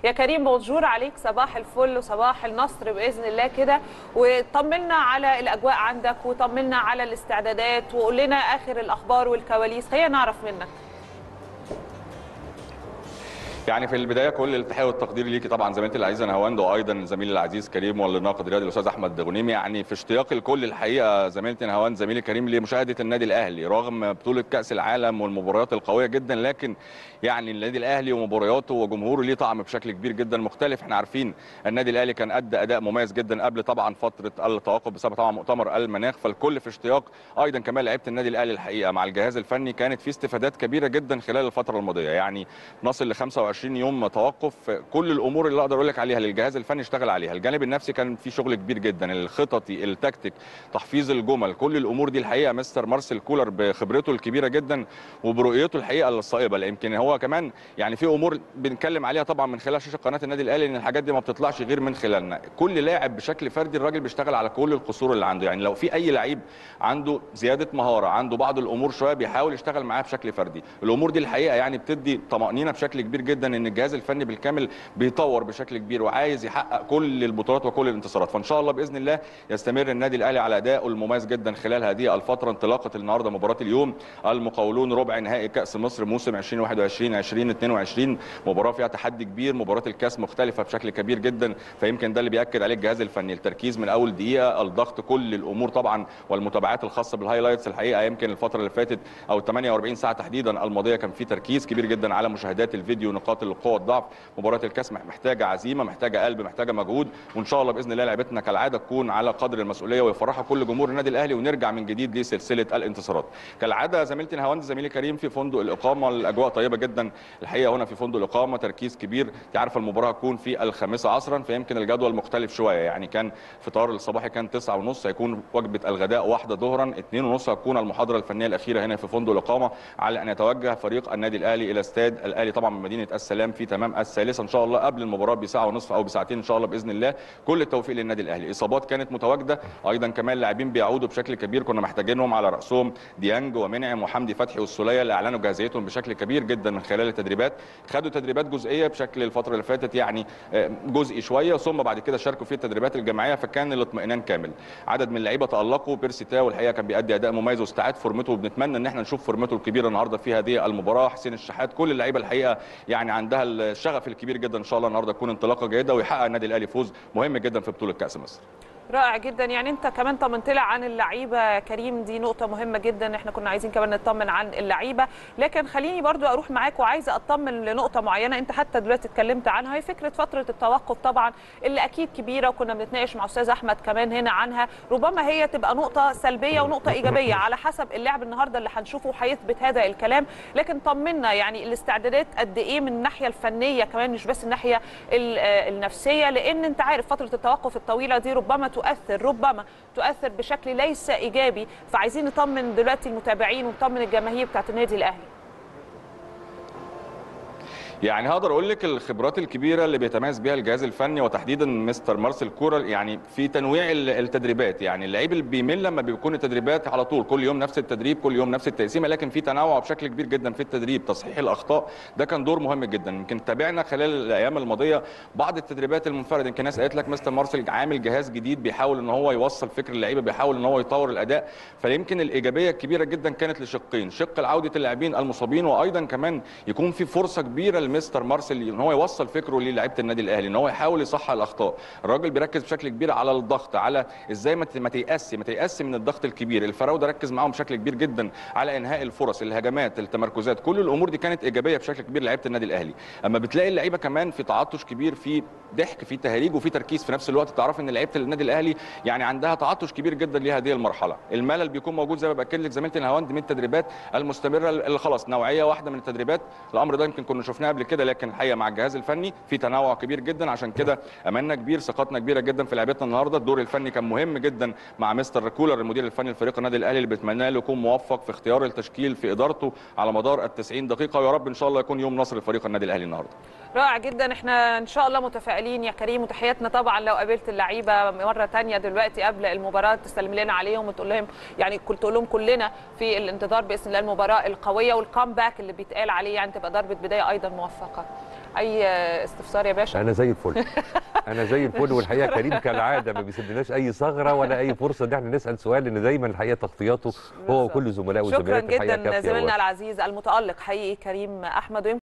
يا كريم بونجور عليك صباح الفل وصباح النصر باذن الله كده وطمنا على الاجواء عندك وطمنا على الاستعدادات وقول لنا اخر الاخبار والكواليس خلينا نعرف منك يعني في البدايه كل التحيه والتقدير ليكي طبعا زميلتي العزيزه نهاوند وايضا زميلي العزيز كريم والناقد الرياضي الاستاذ احمد غنيمي يعني في اشتياق الكل الحقيقه زميلتي نهاوند زميلي كريم لمشاهده النادي الاهلي رغم بطوله كاس العالم والمباريات القويه جدا لكن يعني النادي الاهلي ومبارياته وجمهوره ليه طعم بشكل كبير جدا مختلف احنا عارفين النادي الاهلي كان ادى اداء مميز جدا قبل طبعا فتره التوقف بسبب طبعا مؤتمر المناخ فالكل في اشتياق ايضا كمان لعيبه النادي الاهلي الحقيقه مع الجهاز الفني كانت في استفادات كبيره جدا خلال الفتره الماضيه يعني نصل ل 25 يوم توقف كل الامور اللي اقدر اقول لك عليها للجهاز الفني اشتغل عليها الجانب النفسي كان في شغل كبير جدا الخططي التكتيك تحفيظ الجمل كل الامور دي الحقيقه مستر مارسيل كولر بخبرته الكبيره جدا وبرؤيته الحقيقه الصائبه لا يمكن هو كمان يعني في امور بنتكلم عليها طبعا من خلال شاشه قناه النادي الاهلي ان الحاجات دي ما بتطلعش غير من خلالنا كل لاعب بشكل فردي الراجل بيشتغل على كل القصور اللي عنده يعني لو في اي لعيب عنده زياده مهاره عنده بعض الامور شويه بيحاول يشتغل معاه بشكل فردي الامور دي الحقيقه يعني بتدي طمانينه بشكل كبير جدا ان الجهاز الفني بالكامل بيطور بشكل كبير وعايز يحقق كل البطولات وكل الانتصارات فان شاء الله باذن الله يستمر النادي الاهلي على ادائه المميز جدا خلال هذه الفتره انطلاقه النهارده مباراه اليوم المقاولون ربع نهائي كاس مصر موسم 2021 2022 مباراه فيها تحدي كبير مباراه الكاس مختلفه بشكل كبير جدا فيمكن ده اللي بياكد عليه الجهاز الفني التركيز من اول دقيقه الضغط كل الامور طبعا والمتابعات الخاصه بالهايلايتس الحقيقه يمكن الفتره اللي فاتت او 48 ساعه تحديدا الماضيه كان في تركيز كبير جدا على مشاهدات الفيديو نقاط القوه والضعف مباراه الكاس محتاجه عزيمه محتاجه قلب محتاجه مجهود وان شاء الله باذن الله لعبتنا كالعاده تكون على قدر المسؤوليه ويفرحها كل جمهور النادي الاهلي ونرجع من جديد لسلسله الانتصارات كالعاده زميلتي نهاوند زميلي كريم في فندق الاقامه الاجواء طيبه جدا الحقيقه هنا في فندق الاقامه تركيز كبير انت عارفه المباراه هتكون في الخامسه عصرا فيمكن الجدول مختلف شويه يعني كان فطار الصباحي كان 9 ونص هيكون وجبه الغداء واحده ظهرا 2 ونص هتكون المحاضره الفنيه الاخيره هنا في فندق الاقامه على ان يتوجه فريق النادي الاهلي الى استاد الاهلي طبعا من مدينه السلام في تمام الثالثه ان شاء الله قبل المباراه بساعه ونصف او بساعتين ان شاء الله باذن الله كل التوفيق للنادي الاهلي اصابات كانت متواجده ايضا كمان لاعبين بيعودوا بشكل كبير كنا محتاجينهم على راسهم ديانج ومنعم وحمدي فتحي والسوليه اللي اعلنوا جاهزيتهم بشكل كبير جدا من خلال التدريبات خدوا تدريبات جزئيه بشكل الفتره اللي فاتت يعني جزئي شويه ثم بعد كده شاركوا في التدريبات الجماعيه فكان الاطمئنان كامل عدد من اللعيبه تالقوا بيرسي تاو الحقيقه كان بيأدي اداء مميز واستعاد فورمته وبنتمنى ان احنا نشوف فورمته الكبيره النهارده في هذه المباراه حسين الشحات كل اللعيبه الحقيقه يعني عندها الشغف الكبير جدا ان شاء الله النهارده تكون انطلاقه جيده ويحقق النادي الاهلي فوز مهم جدا في بطوله كاس مصر رائع جدا يعني انت كمان طمنت لي عن اللعيبه كريم دي نقطه مهمه جدا احنا كنا عايزين كمان نطمن عن اللعيبه لكن خليني برضو اروح معاك وعايزه اطمن لنقطه معينه انت حتى دلوقتي اتكلمت عنها هي فكره فتره التوقف طبعا اللي اكيد كبيره وكنا بنتناقش مع استاذ احمد كمان هنا عنها ربما هي تبقى نقطه سلبيه ونقطه ايجابيه على حسب اللعب النهارده اللي هنشوفه هيثبت هذا الكلام لكن طمنا يعني الاستعدادات قد ايه من الناحيه الفنيه كمان مش بس الناحيه النفسيه لان انت عارف فتره التوقف الطويله دي ربما تؤثر ربما تؤثر بشكل ليس ايجابي فعايزين نطمن دلوقتي المتابعين ونطمن الجماهير بتاعت النادي الاهلي يعني هقدر اقول لك الخبرات الكبيره اللي بيتميز بها الجهاز الفني وتحديدا مستر مارسيل كورال يعني في تنويع التدريبات يعني اللعيب اللي بيمل لما بيكون التدريبات على طول كل يوم نفس التدريب كل يوم نفس التقسيمه لكن في تنوع بشكل كبير جدا في التدريب تصحيح الاخطاء ده كان دور مهم جدا يمكن تابعنا خلال الايام الماضيه بعض التدريبات المنفرده يمكن ناس قالت لك مستر مارسيل عامل جهاز جديد بيحاول ان هو يوصل فكر اللعيبه بيحاول ان هو يطور الاداء فيمكن الايجابيه الكبيره جدا كانت لشقين شق العوده اللاعبين المصابين وايضا كمان يكون في فرصه كبيره لمستر مارسيل ان هو يوصل فكره للاعيبه النادي الاهلي ان هو يحاول يصحح الاخطاء الراجل بيركز بشكل كبير على الضغط على ازاي ما تيأس ما تيأس من الضغط الكبير الفراوده ركز معاهم بشكل كبير جدا على انهاء الفرص الهجمات التمركزات كل الامور دي كانت ايجابيه بشكل كبير لعيبه النادي الاهلي اما بتلاقي اللعيبه كمان في تعطش كبير في ضحك في تهريج وفي تركيز في نفس الوقت تعرف ان لعيبه النادي الاهلي يعني عندها تعطش كبير جدا لهذه المرحله الملل بيكون موجود زي ما باكد لك زميلتي الهواند من التدريبات المستمره اللي خلاص نوعيه واحده من التدريبات الامر ده يمكن كنا شفناه قبل كده لكن الحقيقه مع الجهاز الفني في تنوع كبير جدا عشان كده املنا كبير ثقتنا كبيره جدا في لعيبتنا النهارده الدور الفني كان مهم جدا مع مستر كولر المدير الفني لفريق النادي الاهلي اللي بتمنى له يكون موفق في اختيار التشكيل في ادارته على مدار ال 90 دقيقه ويا رب ان شاء الله يكون يوم نصر لفريق النادي الاهلي النهارده رائع جدا احنا ان شاء الله متفائلين يا كريم وتحياتنا طبعا لو قابلت اللعيبه مره ثانيه دلوقتي قبل المباراه تسلم لنا عليهم وتقول لهم يعني كنت تقول لهم كلنا في الانتظار باذن الله المباراه القويه والكامباك اللي بيتقال عليه يعني تبقى ضربه بدايه ايضا موفقه اي استفسار يا باشا انا زي الفل انا زي الفل والحقيقه كريم كالعاده ما بيسيبلناش اي ثغره ولا اي فرصه ان احنا نسال سؤال لان دايما الحقيقه تغطياته هو وكل زملائه شكرا وزميلاته الحقيقه جدا كافيه زميلنا وواضحة. العزيز المتالق حقيقي كريم احمد